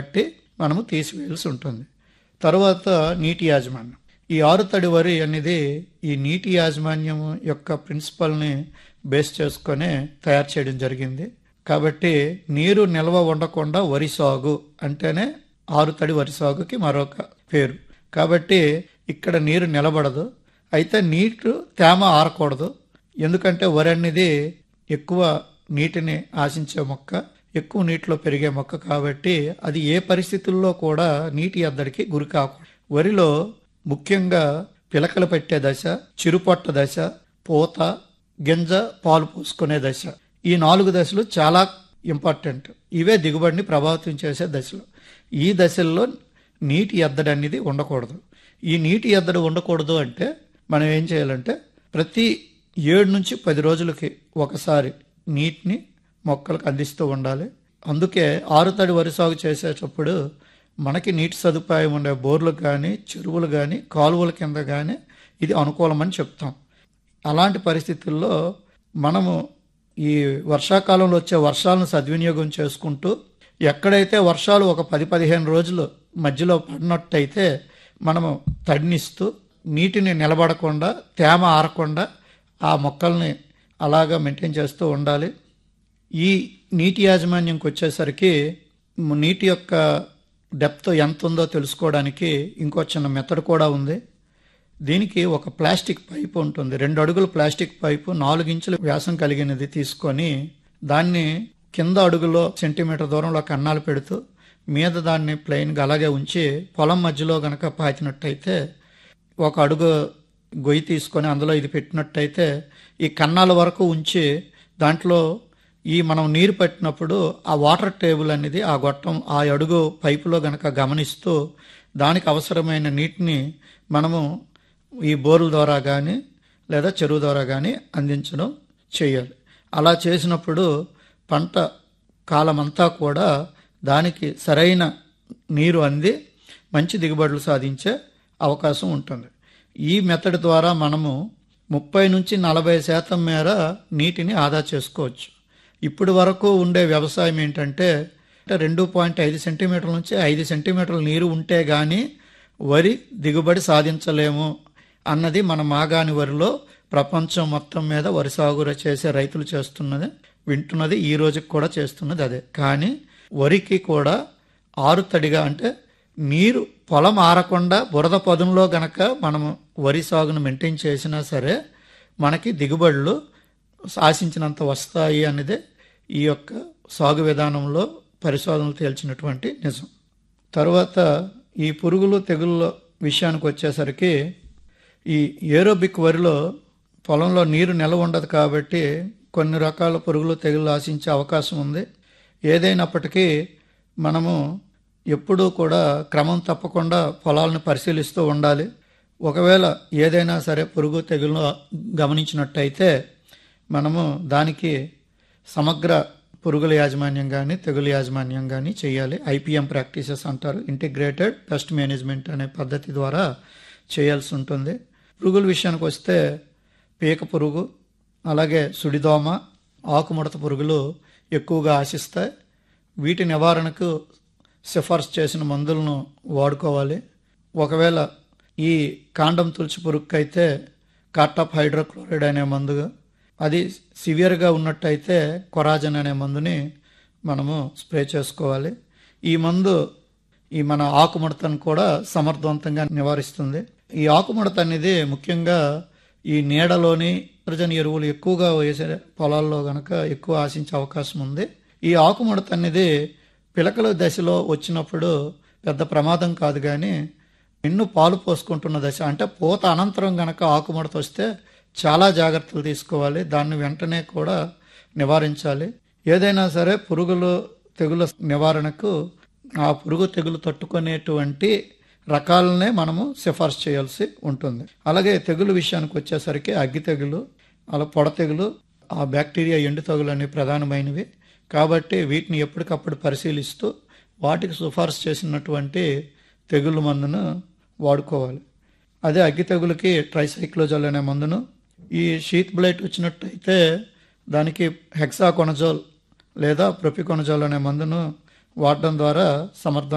బట్టి మనము తీసివేయాల్సి ఉంటుంది తర్వాత నీటి యాజమాన్యం ఈ ఆరుతడి వరి అనేది ఈ నీటి యాజమాన్యం యొక్క ప్రిన్సిపల్ని బేస్ చేసుకొని తయారు చేయడం జరిగింది కాబట్టి నీరు నిల్వ ఉండకుండా వరి సాగు అంటేనే ఆరుతడి వరి సాగుకి మరొక పేరు కాబట్టి ఇక్కడ నీరు నిలబడదు అయితే నీరు తేమ ఆరకూడదు ఎందుకంటే వరి అనేది ఎక్కువ నీటిని ఆశించే మొక్క ఎక్కువ నీటిలో పెరిగే మొక్క కాబట్టి అది ఏ పరిస్థితుల్లో కూడా నీటి ఎద్దడికి గురి కాకూడదు వరిలో ముఖ్యంగా పిలకలు పెట్టే దశ చిరుపొట్ట దశ పూత గింజ పాలు పోసుకునే దశ ఈ నాలుగు దశలు చాలా ఇంపార్టెంట్ ఇవే దిగుబడిని ప్రభావితం చేసే దశలు ఈ దశల్లో నీటి ఎద్దడి అనేది ఉండకూడదు ఈ నీటి ఎద్దడి ఉండకూడదు అంటే మనం ఏం చేయాలంటే ప్రతి ఏడు నుంచి పది రోజులకి ఒకసారి నీటిని మొక్కలకు అందిస్తూ ఉండాలి అందుకే ఆరుతడి వరి సాగు చేసేటప్పుడు మనకి నీటి సదుపాయం ఉండే బోర్లు కానీ చెరువులు కానీ కాలువల కింద కానీ ఇది అనుకూలమని చెప్తాం అలాంటి పరిస్థితుల్లో మనము ఈ వర్షాకాలంలో వచ్చే వర్షాలను సద్వినియోగం చేసుకుంటూ ఎక్కడైతే వర్షాలు ఒక పది పదిహేను రోజులు మధ్యలో పడినట్టయితే మనము తడినిస్తూ నీటిని నిలబడకుండా తేమ ఆరకుండా ఆ మొక్కల్ని అలాగా మెయింటైన్ చేస్తూ ఉండాలి ఈ నీటి యాజమాన్యంకి వచ్చేసరికి నీటి యొక్క డెప్త్ ఎంత ఉందో తెలుసుకోవడానికి ఇంకో చిన్న మెథడ్ కూడా ఉంది దీనికి ఒక ప్లాస్టిక్ పైపు ఉంటుంది రెండు అడుగుల ప్లాస్టిక్ పైపు నాలుగు ఇంచుల వ్యాసం కలిగినది తీసుకొని దాన్ని కింద అడుగులో సెంటీమీటర్ దూరంలో కన్నాలు పెడుతూ మీద దాన్ని ప్లెయిన్గా అలాగే ఉంచి పొలం మధ్యలో గనక పాతినట్టయితే ఒక అడుగు గొయ్యి తీసుకొని అందులో ఇది పెట్టినట్టయితే ఈ కన్నాల వరకు ఉంచి దాంట్లో ఈ మనం నీరు పెట్టినప్పుడు ఆ వాటర్ టేబుల్ అనేది ఆ గొట్టం ఆ అడుగు పైపులో గనక గమనిస్తూ దానికి అవసరమైన నీటిని మనము ఈ బోర్ల ద్వారా కానీ లేదా చెరువు ద్వారా కానీ అందించడం చేయాలి అలా చేసినప్పుడు పంట కాలమంతా కూడా దానికి సరైన నీరు అంది మంచి దిగుబడులు సాధించే అవకాశం ఉంటుంది ఈ మెథడ్ ద్వారా మనము ముప్పై నుంచి నలభై శాతం మేర నీటిని ఆదా చేసుకోవచ్చు ఇప్పటి వరకు ఉండే వ్యవసాయం ఏంటంటే రెండు పాయింట్ ఐదు సెంటీమీటర్ల నుంచి ఐదు సెంటీమీటర్ల నీరు ఉంటే గాని వరి దిగుబడి సాధించలేము అన్నది మన మాగాని వరిలో ప్రపంచం మొత్తం మీద వరి సాగు చేసే రైతులు చేస్తున్నది వింటున్నది ఈ రోజుకి కూడా చేస్తున్నది అదే కానీ వరికి కూడా ఆరుతడిగా అంటే నీరు పొలం ఆరకుండా బురద పదంలో గనక మనము వరి సాగును మెయింటైన్ చేసినా సరే మనకి దిగుబడులు ఆశించినంత వస్తాయి అనేది ఈ యొక్క సాగు విధానంలో పరిశోధనలు తేల్చినటువంటి నిజం తర్వాత ఈ పురుగులు తెగుళ్ళ విషయానికి వచ్చేసరికి ఈ ఏరోబిక్ వరిలో పొలంలో నీరు నిల్వ ఉండదు కాబట్టి కొన్ని రకాల పురుగులు తెగుళ్ళు ఆశించే అవకాశం ఉంది ఏదైనప్పటికీ మనము ఎప్పుడూ కూడా క్రమం తప్పకుండా పొలాలను పరిశీలిస్తూ ఉండాలి ఒకవేళ ఏదైనా సరే పురుగు తెగులు గమనించినట్టయితే మనము దానికి సమగ్ర పురుగుల యాజమాన్యం కానీ తెగులు యాజమాన్యం కానీ చేయాలి ఐపీఎం ప్రాక్టీసెస్ అంటారు ఇంటిగ్రేటెడ్ పెస్ట్ మేనేజ్మెంట్ అనే పద్ధతి ద్వారా చేయాల్సి ఉంటుంది పురుగుల విషయానికి వస్తే పీక పురుగు అలాగే సుడిదోమ ఆకుముడత పురుగులు ఎక్కువగా ఆశిస్తాయి వీటి నివారణకు సిఫార్సు చేసిన మందులను వాడుకోవాలి ఒకవేళ ఈ కాండం తులసి పురుగుకైతే కార్టాప్ హైడ్రోక్లోరైడ్ అనే మందుగా అది సివియర్గా ఉన్నట్టయితే కొరాజన్ అనే మందుని మనము స్ప్రే చేసుకోవాలి ఈ మందు ఈ మన ఆకుముడతను కూడా సమర్థవంతంగా నివారిస్తుంది ఈ ఆకుముడత అనేది ముఖ్యంగా ఈ నీడలోని నత్రజని ఎరువులు ఎక్కువగా వేసే పొలాల్లో గనక ఎక్కువ ఆశించే అవకాశం ఉంది ఈ ఆకుముడత అనేది పిలకల దశలో వచ్చినప్పుడు పెద్ద ప్రమాదం కాదు కానీ ఎన్ను పాలు పోసుకుంటున్న దశ అంటే పూత అనంతరం గనక ఆకుముడత వస్తే చాలా జాగ్రత్తలు తీసుకోవాలి దాన్ని వెంటనే కూడా నివారించాలి ఏదైనా సరే పురుగులు తెగుల నివారణకు ఆ పురుగు తెగులు తట్టుకునేటువంటి రకాలనే మనము సిఫార్సు చేయాల్సి ఉంటుంది అలాగే తెగులు విషయానికి వచ్చేసరికి అగ్గి తెగులు అలా పొడ తెగులు ఆ బ్యాక్టీరియా ఎండు తెగులు అనేవి ప్రధానమైనవి కాబట్టి వీటిని ఎప్పటికప్పుడు పరిశీలిస్తూ వాటికి సిఫార్సు చేసినటువంటి తెగులు మందును వాడుకోవాలి అదే అగ్గి తెగులకి ట్రైసైక్లోజోల్ అనే మందును ఈ షీత్ బ్లైట్ వచ్చినట్టయితే దానికి హెక్సాకొనజోల్ లేదా ప్రొపికొనజోల్ అనే మందును వాడడం ద్వారా సమర్థ